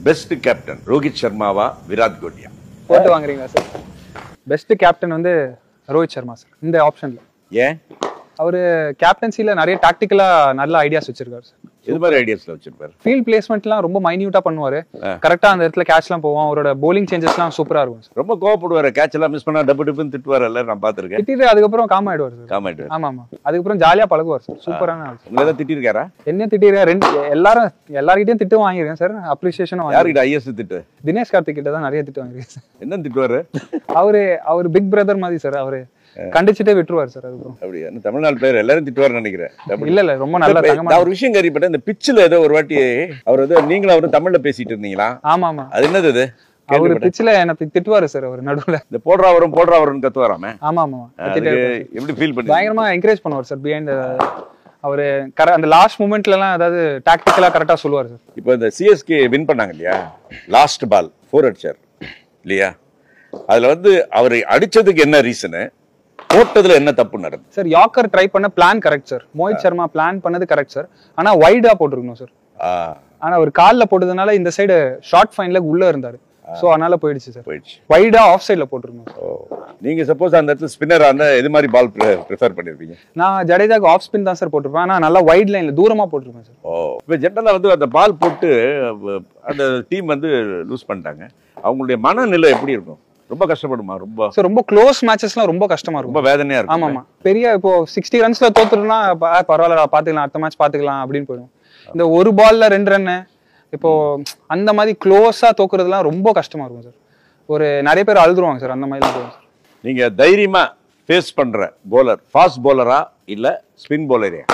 Best captain Rohit சர்மாவா விராட் கோலியா போட்டு வாங்குறீங்களா சார் பெஸ்ட் கேப்டன் வந்து ரோஹித் சர்மா சார் இந்த ஆப்ஷன்ல ஏன் அவரு கேப்டன்சில நிறைய டாக்டிக்கலா நல்ல ஐடியாஸ் வச்சிருக்காரு சார் இது மாதிரி ஐடியாஸ்ல வச்சிருப்பாரு ஃபீல்ட் பிளேஸ்மெண்ட்லாம் ரொம்ப மைன்யூட்டா பண்ணுவாரு கரெக்டா அந்த இடத்துல கேட்ச்லாம் போவோம் அவரோட bowling சேஞ்சஸ்லாம் சூப்பரா இருக்கும் சார் ரொம்ப கோவப்படுவாரு கேட்ச் எல்லாம் மிஸ் பண்ணா டப்பு டப்புன்னு திட்டுவாரல்ல நான் பார்த்திருக்கேன் திட்டிட்டு அதுக்கப்புறம் காம் ஆயிடுவார் சார் காமெண்ட் ஆமா ஆமா அதுக்கப்புறம் ஜாலியா பழகுவார் சார் சூப்பரான ஆள் உங்களை ஏதாவது திட்டிருக்காரா என்ன திட்டிருக்கேன் ரெண்டு எல்லாரும் எல்லார்கிட்டயும் திட்டு வாங்கியிருக்கேன் சார் அப்ரிசியேஷனும் வாங்கியிருக்கேன் யாருக்கிட்ட ஐஎஸ் திட்டு தினேஷ் கார்த்திக் கிட்ட தான் நிறைய திட்டு வாங்கியிருக்கேன் சார் என்ன திட்டுவாரு அவரு அவர் பிக் பிரதர் மாதிரி சார் அவரு கண்டிச்சுட்டே விட்டுருவார் சார் அதுக்கப்புறம் அப்படியா இந்த தமிழ்நாடு பிளேயர் எல்லாரும் திட்டுவாருன்னு நினைக்கிறேன் அப்படி. இல்ல இல்ல ரொம்ப நல்ல நான் தங்கமான ஒரு விஷயம் கேள்விப்பட்டேன் இந்த பிச்சில் ஏதோ ஒரு வாட்டி அவர் வந்து நீங்களும் அவரும் தமிழ்ல பேசிட்டு இருந்தீங்களா ஆமா ஆமா அது என்னது அது அவரு கேள்விப்பட்டேன். பிச்சில் எனக்கு திட்டுவாரு சார் அவர் நடுவுல இந்த போடுறா வரும் போடுறா வரும்னு கத்துவாராமே ஆமா ஆமா அதுக்கு எப்படி ஃபீல் பண்ணி பயங்கரமா என்கரேஜ் பண்ணுவார் சார் பிஹைண்ட் அவரு கர அந்த லாஸ்ட் மூமெண்ட்ல எல்லாம் ஏதாவது டாக்டிக்கலா கரெக்டா சொல்லுவார் சார் இப்போ இந்த சிஎஸ்கே வின் பண்ணாங்க இல்லையா லாஸ்ட் பால் ஃபோர் அடிச்சார் இல்லையா அதுல வந்து அவர் அடிச்சதுக்கு என்ன ரீசனு போட்டதுல என்ன தப்பு நடந்தது சார் யாக்கர் ட்ரை பண்ண plan correct sir Mohit Sharma plan பண்ணது கரெக்ட் சார் ஆனா வைடா போட்டிருக்கணும் சார் ஆ, ஆனா அவர் கால்ல போட்டதுனால இந்த சைடு ஷார்ட் ஃபைன்ல உள்ள இருந்தாரு சோ அதனால போயிடுச்சு சார் போயிடுச்சு வைடா ஆஃப் சைடுல போட்டிருக்கணும் சார் ஓ நீங்க சப்போஸ் அந்த இடத்துல ஸ்பின்னர் அந்த எது மாதிரி பால் ப்ரிஃபர் பண்ணிருப்பீங்க நான் ஜடேஜாக்கு ஆஃப் ஸ்பின் தான் சார் போட்டிருப்பேன் ஆனா நல்லா வைட் லைன்ல தூரமா போட்டிருப்பேன் சார் ஓ இப்போ ஜென்ரலாக வந்து அந்த பால் போட்டு அஹ், அந்த டீம் வந்து லூஸ் பண்ணிட்டாங்க அவங்களுடைய மனநிலை எப்படி இருக்கும் ரொம்ப கஷ்டப்படுமா ரொம்ப சார் ரொம்ப க்ளோஸ் மேட்சஸ்லாம் ரொம்ப கஷ்டமா இருக்கும் ரொம்ப வேதனையா இருக்கும் ஆமா ஆமா பெரிய இப்போ சிக்ஸ்டி ரன்ஸ்ல தோத்துட்டோம்னா ப- ஆ, பரவாயில்லடா பாத்துக்கலாம் அடுத்த மேட்ச் பாத்துக்கலாம் அப்படின்னு போயிடும் இந்த ஒரு பால்ல ரெண்டு ரன்னு இப்போ அந்த மாதிரி க்ளோஸா தோக்குறதுலாம் ரொம்ப கஷ்டமா இருக்கும் சார் ஒரு நிறைய பேர் அழுதுருவாங்க சார் அந்த மாதிரி சார் நீங்க தைரியமா ஃபேஸ் பண்ற போலர் ஃபாஸ்ட் போலரா இல்ல ஸ்பின் போலரே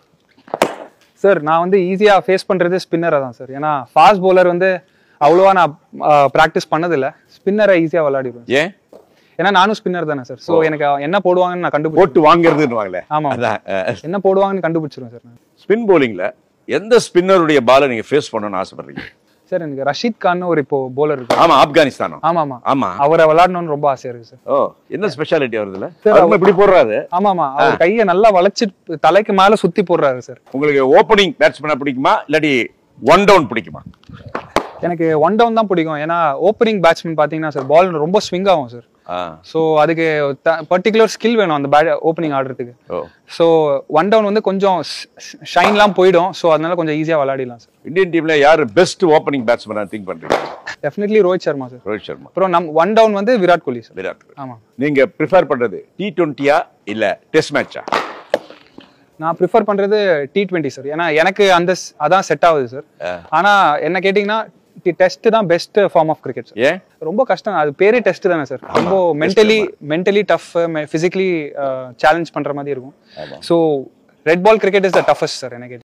சார் நான் வந்து ஈஸியா ஃபேஸ் பண்றது ஸ்பின்னரை தான் சார் ஏன்னா ஃபாஸ்ட் bowler வந்து அவ்வளோவா நான் ப்ராக்டிஸ் பண்ணதில்ல ஸ்பின்னரை ஈஸியா விளையாடிடுவேன் ஏன் ஏன்னா நானும் ஸ்பின்னர் தானே சார் ஸோ எனக்கு என்ன போடுவாங்கன்னு நான் கண்டுபிடிச்சு போட்டு வாங்குறதுன்னு ஆமா அதான் என்ன போடுவாங்கன்னு கண்டுபிடிச்சிருவேன் சார் நான் ஸ்பின் போலிங்ல எந்த ஸ்பின்னருடைய பாலை நீங்க ஃபேஸ் பண்ணணும்னு ஆசைப்படுறீங்க சார் எனக்கு ரஷீத் கான் ஒரு இப்போ bowler இருக்கு ஆமா ஆப்கானிஸ்தானம் ஆமா ஆமா ஆமா அவரை விளையாடணும்னு ரொம்ப ஆசையா இருக்கு சார் ஓ என்ன ஸ்பெஷாலிட்டி வருதுல Sir, அவர் இப்படி போடுறாரு ஆமா ஆமா அவர் கையை நல்லா வளைச்சு தலைக்கு மேல சுத்தி போடுறாரு சார் உங்களுக்கு ஓப்பனிங் பேட்ஸ்மேனா பிடிக்குமா இல்லாட்டி ஒன் டவுன் பிடிக்குமா எனக்கு ஒன் டவுன் தான் பிடிக்கும் ஏன்னா ஓப்பனிங் பேட்ஸ்மேன் பாத்தீங்கன்னா சார் பால் ரொம்ப ஸ்விங் ஆகும் சார் ஆ ஸோ அதுக்கு பர்டிகுலர் ஸ்கில் வேணும் அந்த பேட் ஓப்பனிங் ஆடுறதுக்கு ஓ ஸோ ஒன் டவுன் வந்து கொஞ்சம் ஷைன்லாம் போயிடும் ஸோ அதனால கொஞ்சம் ஈஸியா விளையாடிடலாம் சார் இந்தியன் டீம்ல யாரு பெஸ்ட் ஓப்பனிங் பேட்ஸ்மேனா திங்க் பண்றீங்க டெஃபினெட்லி ரோஹித் சர்மா சார் ரோஹித் சர்மா அப்புறம் நம் ஒன் டவுன் வந்து விராட் கோலி சார் விராட் ஆமா நீங்க ப்ரிஃபர் பண்றது டி டுவெண்ட்டியா இல்ல டெஸ்ட் மேட்சா நான் ப்ரிஃபர் பண்றது டி டுவெண்ட்டி சார் ஏன்னா எனக்கு அந்த ஸ்- அதான் செட் ஆகுது சார் ஆனா என்ன கேட்டிங்கன்னா டெஸ்ட் தான் best form of cricket sir ஏன் ரொம்ப கஷ்டம் அது பேரே டெஸ்ட் தானே சார் ரொம்ப mentally mentally tough physically challenge பண்ற மாதிரி இருக்கும் so red ball cricket is the toughest sir எனக்கு